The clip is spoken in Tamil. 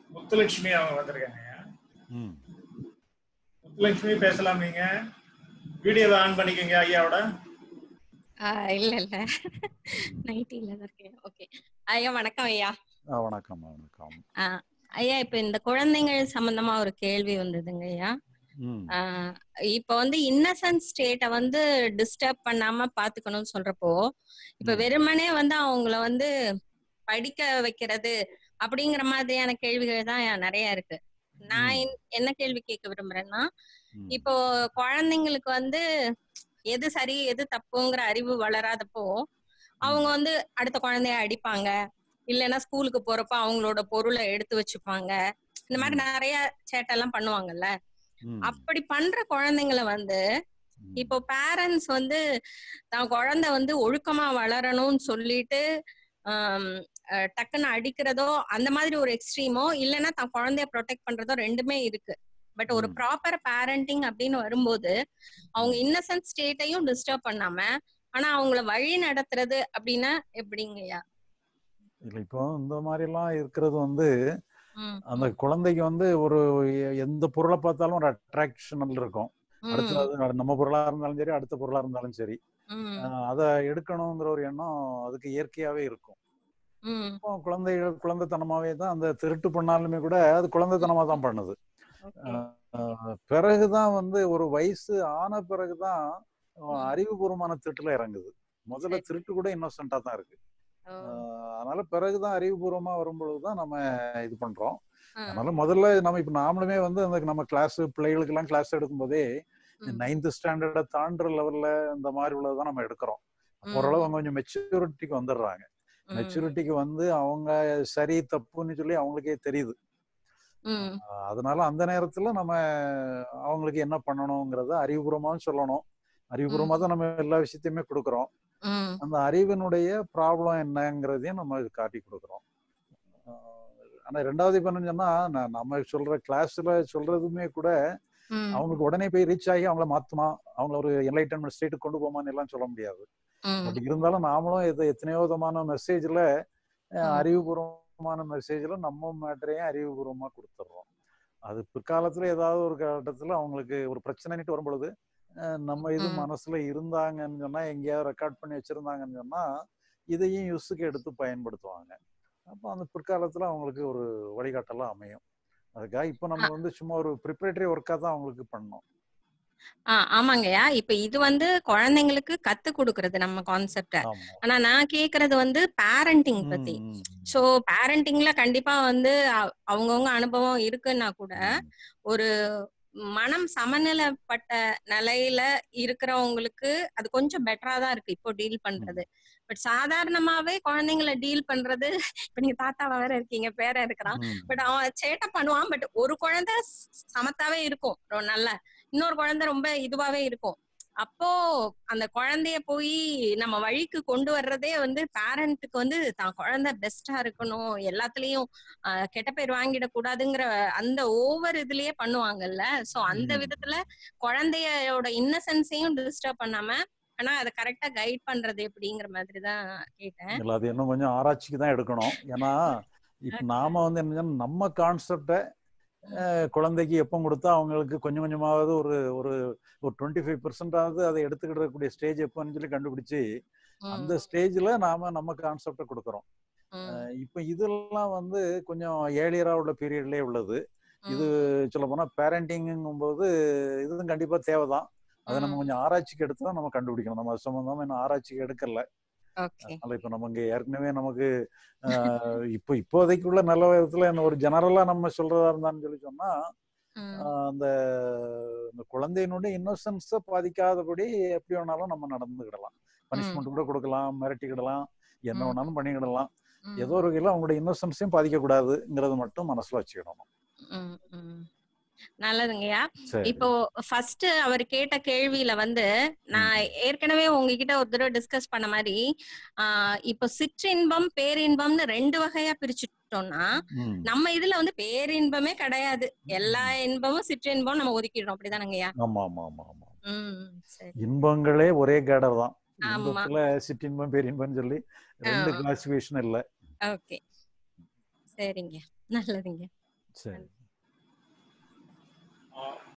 முத்துலட்சுமி அவங்க வந்திருக்காங்க ம் முத்துலட்சுமி பேசலாம் நீங்க வீடியோவை ஆன் பண்ணிக்கோங்க ஐயாவோட ஆ, இல்ல இல்ல நைட்டில தான் இருக்கேன் ஓகே ஐயா வணக்கம் ஐயா ஆ, வணக்கம் வணக்கம் ஆ, ஐயா இப்ப இந்த குழந்தைகள் சம்பந்தமா ஒரு கேள்வி வந்ததுங்க ஐயா ம் ஆ, இப்ப வந்து இன்னசென்ட் ஸ்டேட்டை வந்து டிஸ்டர்ப் பண்ணாம பாத்துக்கணும்னு சொல்றப்போ இப்ப ம். வெறுமனே வந்து அவங்கள வந்து படிக்க வைக்கிறது அப்படிங்கிற மாதிரியான கேள்விகள் தான் நிறைய இருக்கு நான் ம். என்ன- என்ன கேள்வி கேட்க விரும்புறேன்னா ம். இப்போ குழந்தைங்களுக்கு வந்து எது சரி எது தப்புங்கிற அறிவு வளராதப்போ அவங்க வந்து அடுத்த குழந்தைய அடிப்பாங்க இல்லைன்னா ஸ்கூலுக்கு போறப்ப அவங்களோட பொருளை எடுத்து வச்சுப்பாங்க இந்த மாதிரி ம். நிறைய சேட்டெல்லாம் பண்ணுவாங்கல்ல ம். அப்படி பண்ற குழந்தைங்களை வந்து ம். இப்போ பேரண்ட்ஸ் வந்து தான் குழந்தை வந்து ஒழுக்கமா வளரணும்னு சொல்லிட்டு ஆம், அஹ், டக்குன்னு அடிக்கிறதோ அந்த மாதிரி ஒரு எக்ஸ்ட்ரீமோ இல்லைன்னா தான் குழந்தைய ப்ரொடெக்ட் பண்றதோ ரெண்டுமே இருக்கு பட் ஒரு ம். ப்ராப்பர் பேரண்டிங் அப்படின்னு வரும்போது அவங்க இன்னசென்ட் ஸ்டேட்டையும் டிஸ்டர்ப் பண்ணாம ஆனா அவங்கள வழி நடத்துறது அப்படின்னா எப்படிங்கய்யா இல்ல இப்போ இந்த மாதிரி எல்லாம் இருக்கிறது வந்து ம், அந்த குழந்தைக்கு வந்து ஒரு எ- எந்த பொருளை பார்த்தாலும் ஒரு அட்ராக்ஷனல் இருக்கும் ம், அடுத்து அது நம்ம பொருளா இருந்தாலும் சரி அடுத்த பொருளா இருந்தாலும் சரி ம், அஹ் அதை எடுக்கணுங்கிற ஒரு எண்ணம் அதுக்கு இயற்கையாவே இருக்கும் ம், இப்போ குழந்தைகள் குழந்தைத்தனமாவே தான் அந்த திருட்டு பண்ணாலுமே கூட அது குழந்தைத்தனமா தான் பண்ணுது okay. அஹ் பிறகுதான் வந்து ஒரு வயசு ஆன பிறகுதான் அஹ் ம். அறிவுபூர்வமான திருட்டுல இறங்குது முதல்ல சரி. திருட்டு கூட இன்னோசென்டா தான் இருக்கு ஓ, அஹ் அதனால பிறகுதான் அறிவுபூர்வமா வரும்பொழுதுதான் நம்ம இது பண்றோம் ஆ, அதனால முதல்ல நம்ம இப்ப நாமளுமே வந்து அந்த நம்ம கிளாஸ் பிள்ளைகளுக்கு எல்லாம் கிளாஸ் எடுக்கும் போதே ம், நைன்த் ஸ்டாண்டர்ட தாண்டுற லெவல்ல இந்த மாதிரி உள்ளதான் நம்ம எடுக்கிறோம் அப்ப ம். ஓரளவு அவங்க கொஞ்சம் மெச்சூரிட்டிக்கு வந்துடுறாங்க ம், மெச்சூரிட்டிக்கு வந்து அவங்க சரி தப்புன்னு சொல்லி அவங்களுக்கே தெரியுது ம், அஹ் அதனால அந்த நேரத்துல நம்ம அவங்களுக்கு என்ன பண்ணணுங்கிறத அறிவுபூர்வமாவும் சொல்லணும் அறிவுபூர்வமா தான் நம்ம எல்லா விஷயத்தையுமே கொடுக்குறோம் ம், அந்த அறிவினுடைய ப்ராப்ளம் என்னங்கிறதையும் நம்ம காட்டி கொடுக்குறோம் அஹ் ஆனா ரெண்டாவது இப்ப என்னன்னு சொன்னா ந- நம்ம சொல்ற கிளாஸ்ல சொல்றதுமே கூட ம், அவங்களுக்கு உடனே போய் ரீச் ஆகி அவங்கள மாத்துமா அவங்கள ஒரு என்லைட்டன்மெண்ட் ஸ்டேட்டுக்கு கொண்டு போமான்னு எல்லாம் சொல்ல முடியாது ம், பட் இருந்தாலும் நாமளும் இது எத்தனையோ விதமான மெசேஜ்ல ம். அறிவுபூர்வமான மெசேஜ்ல நம்ம மேட்டரையும் அறிவுபூர்வமா கொடுத்துட்றோம் அது பிற்காலத்துல ஏதாவது ஒரு கட்டத்துல அவங்களுக்கு ஒரு பிரச்சனைட்டு வரும் பொழுது அஹ், நம்ம இது ம். மனசுல இருந்தாங்கன்னு சொன்னா எங்கேயாவது ரெக்கார்ட் பண்ணி வச்சிருந்தாங்கன்னு சொன்னா இதையும் யூஸுக்கு எடுத்து பயன்படுத்துவாங்க அப்போ அந்த பிற்காலத்துல அவங்களுக்கு ஒரு வழிகாட்டலா அமையும் அதுக்காக இப்போ நம்ம வந்து சும்மா ஒரு ப்ரிப்பரேட்டரி ஒர்க்கா தான் அவங்களுக்கு பண்ணோம் ஆ, ஆமாங்கய்யா இப்ப இது வந்து குழந்தைங்களுக்கு கத்து கொடுக்கறது நம்ம கான்செப்ட ஆமா ஆனா நான் கேக்குறது வந்து பேரண்டிங் ம், பத்தி ம், சோ பேரண்டிங்ல கண்டிப்பா வந்து அ- அவங்கவங்க அனுபவம் இருக்குன்னா கூட ம், ஒரு மனம் சமநிலைப்பட்ட நிலையில இருக்கிறவங்களுக்கு அது கொஞ்சம் பெட்டரா தான் இருக்கு இப்போ டீல் பண்றது பட் சாதாரணமாவே குழந்தைங்களை டீல் பண்றது இப்ப நீங்க தாத்தாவா வேற இருக்கீங்க பேர இருக்கிறான் ம், பட் அவன் சேட்டை பண்ணுவான் பட் ஒரு குழந்தை ஸ்- சமத்தாவே இருக்கும் ரொ- நல்ல இன்னொரு குழந்தை ரொம்ப இதுவாவே இருக்கும் அப்போ அந்த குழந்தைய போய் நம்ம வழிக்கு கொண்டு வர்றதே வந்து பேரண்ட்டுக்கு வந்து தான் குழந்தை பெஸ்டா இருக்கணும் எல்லாத்துலயும் ஆஹ், கெட்ட பேர் வாங்கிடக் கூடாதுங்கிற அந்த ஓவர் இதுலயே பண்ணுவாங்கல்ல சோ அந்த ம். விதத்துல குழந்தையோட இன்னசென்ஸையும் டிஸ்டர்ப் பண்ணாம ஆனா அதை கரெக்டா கைட் பண்றது எப்படிங்கிற மாதிரி தான் கேட்டேன் இல்ல அது இன்னும் கொஞ்சம் ஆராய்ச்சிக்கு தான் எடுக்கணும் ஏன்னா இப்ப நாம வந்து என்ன சொன்னா, நம்ம கான்செப்ட குழந்தைக்கு எப்போ கொடுத்தா அவங்களுக்கு கொஞ்சம் கொஞ்சமாவது ஒரு ஒரு ஒரு டுவெண்ட்டி ஃபைவ் பர்சன்டாவது அதை எடுத்துக்கிடக்கூடிய ஸ்டேஜ் எப்போன்னு சொல்லி கண்டுபிடிச்சு ம், அந்த ஸ்டேஜ்ல நாம நம்ம கான்செப்டை கொடுக்குறோம் ம், அஹ் இப்ப இதெல்லாம் வந்து கொஞ்சம் ஏழியரா உள்ள பீரியட்லயே உள்ளது இது சொல்ல போனா பேரண்டிங்கும் போது இதுவும் கண்டிப்பா தேவைதான் அதை நம்ம ம். கொஞ்சம் ஆராய்ச்சிக்கு எடுத்து தான் நம்ம கண்டுபிடிக்கணும் நம்ம அது சம்பந்தமா இன்னும் ஆராய்ச்சிக்கு எடுக்கல ஓகே அதனால இப்ப நம்ம இங்க ஏற்கனவே நமக்கு ஆஹ் இப்போ இப்போதைக்குள்ள நல்ல விதத்துல என்ன ஒரு ஜெனரலா நம்ம சொல்றதா இருந்தான்னு சொல்லி சொன்னா ம், ஆஹ் அந்த இந்த குழந்தையினுடைய இன்னோசன்ஸ பாதிக்காதபடி எப்படி வேணாலும் நம்ம நடந்துக்கிடலாம் பனிஷ்மெண்ட் கூட கொடுக்கலாம் மிரட்டிக்கிடலாம் என்ன ம். வேணாலும் பண்ணிக்கிடலாம் ம். ஏதோ ஒரு வகையில அவங்களுடைய இன்னோசன்ஸையும் பாதிக்க கூடாதுங்கிறது மட்டும் மனசுல வச்சுக்கிடணும் ம், ம். நல்லதுங்கய்யா சரி இப்போ ஃபர்ஸ்ட் அவர் கேட்ட கேள்வியில வந்து நான் ஏற்கனவே உங்ககிட்ட ஒரு தடவை டிஸ்கஸ் பண்ண மாதிரி ஆஹ் இப்போ சிற்றின்பம் பேரின்பம்னு ரெண்டு வகையா பிரிச்சுட்டோம்னா ம். நம்ம இதுல வந்து பேரின்பமே கிடையாது எல்லா இன்பமும் சிற்றின்பம் நம்ம ஒதுக்கிடுறோம் அப்படிதானங்கய்யா ஆமா ஆமா ஆமா ஆமா ம் சரி இன்பங்களே ஒரே கேடர் தான் ஆமா. இன்பத்துல சிற்றின்பம் பேரின்பம் சொல்லி ரெண்டு ஆ. கிளாசிபிகேஷன் இல்ல ஓகே சரிங்க நல்லதுங்க சரி